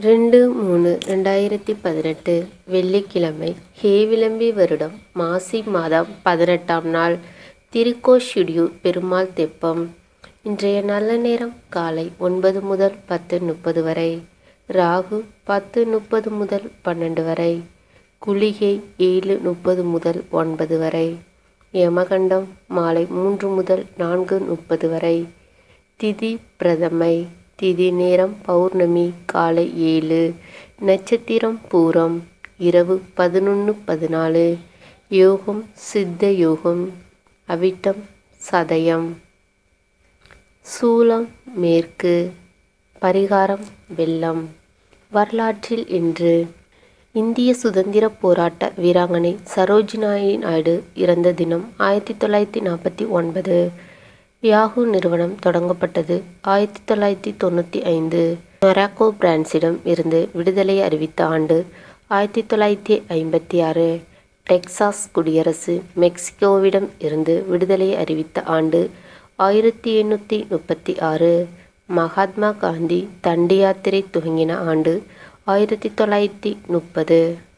ரெண்டு மூணு ரெண்டாயிரத்தி பதினெட்டு வெள்ளிக்கிழமை ஹேவிளம்பி வருடம் மாசி மாதம் பதினெட்டாம் நாள் திருக்கோஷியூர் பெருமாள் தெப்பம் இன்றைய நல்ல நேரம் காலை ஒன்பது முதல் பத்து முப்பது வரை ராகு பத்து முப்பது முதல் பன்னெண்டு வரை குளிகை ஏழு முப்பது முதல் ஒன்பது வரை யமகண்டம் மாலை மூன்று முதல் நான்கு முப்பது வரை திதி பிரதமை திதி நேரம் பௌர்ணமி காலை ஏழு நட்சத்திரம் பூரம் இரவு பதினொன்று பதினாலு யோகம் சித்த யோகம் அவிட்டம் சதயம் சூலம் மேற்கு பரிகாரம் வெள்ளம் வரலாற்றில் இன்று இந்திய சுதந்திர போராட்ட வீராங்கனை சரோஜினாயி நாயுடு இறந்த தினம் ஆயிரத்தி தொள்ளாயிரத்தி நாற்பத்தி ஒன்பது யாஹூ நிறுவனம் தொடங்கப்பட்டது ஆயிரத்தி தொள்ளாயிரத்தி தொண்ணூற்றி ஐந்து மொராக்கோ பிரான்சிடம் இருந்து விடுதலை அறிவித்த ஆண்டு ஆயிரத்தி தொள்ளாயிரத்தி ஐம்பத்தி ஆறு டெக்சாஸ் குடியரசு மெக்சிகோவிடம் இருந்து விடுதலை அறிவித்த ஆண்டு ஆயிரத்தி எண்ணூற்றி முப்பத்தி ஆறு மகாத்மா காந்தி தண்டி யாத்திரை துவங்கின ஆண்டு ஆயிரத்தி தொள்ளாயிரத்தி முப்பது